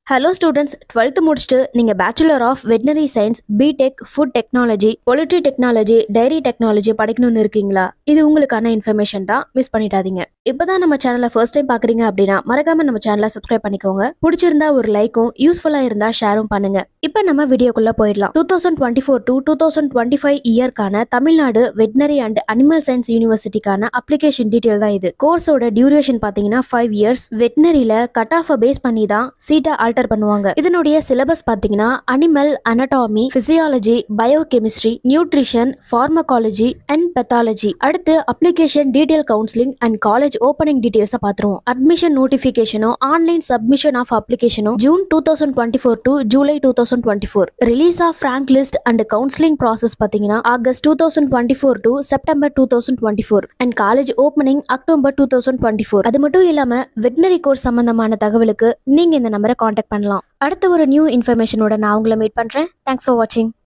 hello students twelfth முடிச்சுட்டு நீங்கள் bachelor of veterinary science BTech food technology poultry technology dairy technology படிக்கணும்னு இருக்கீங்களா இது உங்களுக்கான இன்ஃபர்மேஷன் தான் மிஸ் பண்ணிடாதீங்க இப்போதான் நம்ம சேனலை ஃபர்ஸ்ட் டைம் பார்க்குறீங்க அப்படின்னா மறக்காம நம்ம சேனலை சப்ஸ்கிரைப் பண்ணிக்கோங்க பிடிச்சிருந்தா ஒரு லைக்கும் யூஸ்ஃபுல்லாக இருந்தா ஷேரும் பண்ணுங்க இப்போ நம்ம வீடியோக்குள்ள போயிடலாம் two thousand twenty four to two thousand twenty five இயர்க்கான Tamil Nadu veterinary and animal science யூனிவர்சிட்டிக்கான அப்ளிகேஷன் டீட்டெயில் தான் இது கோர்ஸோட டியூரேஷன் பார்த்தீங்கன்னா ஃபைவ் இயர்ஸ் வெட்டினரியில கட் ஆஃபை பேஸ் பண்ணி தான் சீட்டை ஆல்டர் பண்ணுவாங்க இதனுடைய சிலபஸ் பார்த்தீங்கன்னா animal anatomy physiology biochemistry nutrition pharmacology and pathology அடுத்து application detail counselling and college opening டீடைல்ஸை பார்த்துருவோம் அட்மிஷன் நோட்டிஃபிகேஷனும் ஆன்லைன் சப்மிஷன் ஆஃப் அப்ளிகேஷனும் June two thousand twenty four to July two thousand twenty four release of rank list and counselling process பார்த்தீங்கன்னா August two thousand twenty four to September two thousand twenty four and college opening October two thousand twenty four அது மட்டும் இல்லாம veterinary course சம்பந்தமான தகவலுக்கு நீங்க இந்த நம்பரை contact பண்ணலாம் அடுத்த ஒரு நியூ இன்ஃபர்மேஷனோட நான் உங்களை மீட் பண்றேன் தேங்க்ஸ் ஃபார் வாட்சிங்